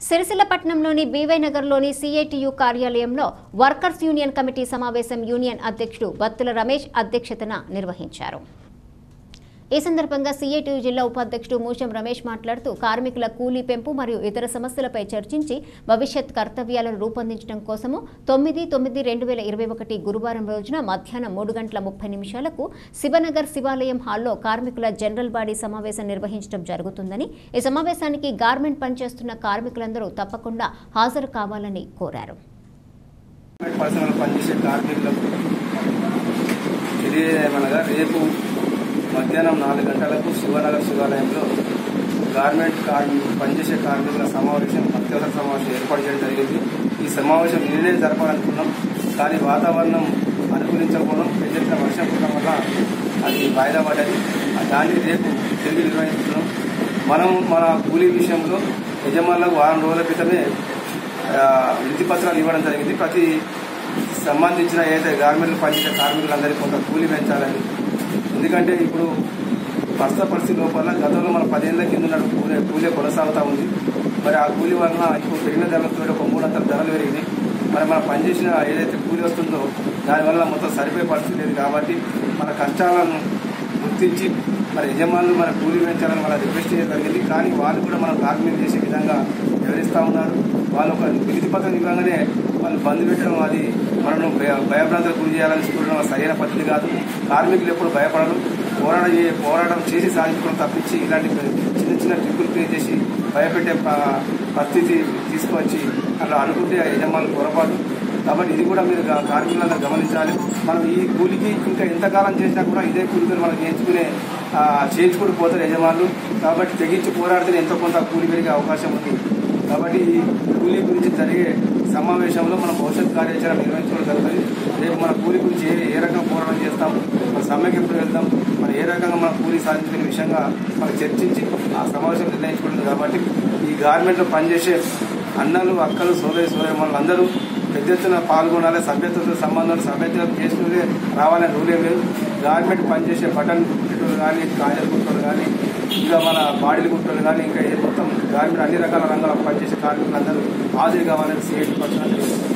సిరిసిల్లపట్నంలోని BY నగర్లోని CITU కార్యాలయంలో workers union committee సమావేశం యూనియన్ అధ్యక్షుడు బత్తుల రమేష్ అధ్యక్షతన నిర్వహించారు ఈ సందర్భంగా సిఐటియు జిల్లా ఉపాధ్యక్షుడు మూషం రమేష్ మాట్లాడుతూ కార్మికుల కూలీ పెంపు మరియు ఇతర సమస్యలపై చర్చించి భవిష్యత్ కర్తవ్యాలను రూపొందించడం కోసము తొమ్మిది తొమ్మిది రెండు వేల ఇరవై ఒకటి గురువారం రోజున మధ్యాహ్నం మూడు గంటల ముప్పై నిమిషాలకు శివనగర్ శివాలయం హాల్లో కార్మికుల జనరల్ బాడీ సమావేశం నిర్వహించడం జరుగుతుందని ఈ సమావేశానికి గార్మెంట్ పనిచేస్తున్న కార్మికులందరూ తప్పకుండా హాజరు కావాలని కోరారు పర్సనల్ పనిచేసే కార్మికులకు తెలియమనగా రేపు మధ్యాహ్నం నాలుగు గంటలకు శివనగర్ శివాలయంలో గార్మెంట్ కార్మి పనిచేసే కార్మికుల సమావేశం అత్యవసర సమావేశం ఏర్పాటు చేయడం జరిగింది ఈ సమావేశం నిన్నే జరపాలనుకున్నాం కానీ వాతావరణం అనుకూలించకపోవడం పెద్ద వర్షం పడడం వల్ల అది వాయిదా పడ్డది దాన్ని రేపు తిరిగి నిర్వహిస్తున్నాం మనం మన కూలీ విషయంలో యజమానులకు వారం రోజుల క్రితమే ఆ, వినతి పత్రాలు ఇవ్వడం జరిగింది ప్రతి సంబంధించిన ఏదైతే గార్మెంట్లు పనిచేసే కార్మికులందరికీ కొంత కూలీ పెంచాలని ఎందుకంటే ఇప్పుడు ప్రస్తుత పరిస్థితి లోపల గతంలో మన పదేళ్ల కింద ఉన్న కూలీ కూలీ కొనసాగుతూ ఉంది మరి ఆ కూలీ వలన ఇప్పుడు పెరిగిన ధరలతో ఒక మూడంతల ధరలు పెరిగినాయి మరి మనం పనిచేసిన ఏదైతే కూలీ వస్తుందో దానివల్ల మొత్తం సరిపోయే పరిస్థితి లేదు కాబట్టి మన కష్టాలను గుర్తించి మరి యజమానులు మన కూలీ పెంచాలని మన రిక్వెస్ట్ చేయడం జరిగింది కానీ వాళ్ళు కూడా మన కార్మికులు చేసే విధంగా వివరిస్తూ ఉన్నారు వాళ్ళు ఒక విధి పత్రం ఇవ్వగానే వాళ్ళు బంద్ పెట్టడం అది మనను భయ- భయభ్రాంతులకు గురి చేయాలని చూడడం అది సరైన పద్ధతి కాదు కార్మికులు ఎప్పుడు భయపడరు పోరాటం చే పోరాటం చేసి సాధించుకోవడం తప్పించి ఇలాంటి చిన్న చిన్న ట్రిప్పులు క్రియేట్ చేసి భయపెట్టే ప- పరిస్థితి తీసుకొచ్చి అలా అనుకుంటే యజమానులు పొరపాటు కాబట్టి ఇది కూడా మీరు గా- కార్మికులందరూ గమనించాలి మనం ఈ కూలికి ఇంకా ఎంతకాలం చేసినా కూడా ఇదే కూలితో మనం చేయించుకునే ఆ, చేయించుకుంటూ పోతారు యజమానులు కాబట్టి తెగించి పోరాడితే ఎంతో కొంత కూలి పెరిగే అవకాశం ఉంది కాబట్టి ఈ కూలీ గురించి జరిగే సమావేశంలో మనం భవిష్యత్ కార్యాచరణ నిర్వహించుకోవడం జరుగుతుంది రేపు మన కూలీ గురించి ఏ ఏ రకంగా పోరాటం చేస్తాం మన సమ్మెకి ఎప్పుడు వెళ్తాం మన ఏ రకంగా మన కూలీ సాధించుకునే విషయంగా మనం చర్చించి ఆ సమావేశం నిర్ణయించుకుంటుంది కాబట్టి ఈ గార్మెంట్లో పనిచేసే అన్నలు అక్కలు సోదరి సోదరి వాళ్ళందరూ పెద్ద ఎత్తున పాల్గొనాలి సభ్యత్వంతో సంబంధాలు సభ్యత్వం చేసుకునే రావాలని రూల్ ఏం లేదు గార్మెంట్ పనిచేసే బటన్ కుట్టేటోళ్ళు కానీ కాజల్ కుట్టోళ్ళు కానీ ఇంకా మన బాడీలు కుట్టోళ్ళు కానీ ఇంకా ఏ మొత్తం గార్మెంట్ అన్ని రకాల రంగాల్లో పనిచేసే కార్మికులందరూ హాజరు కావాలని సిఐటి పర్సనల్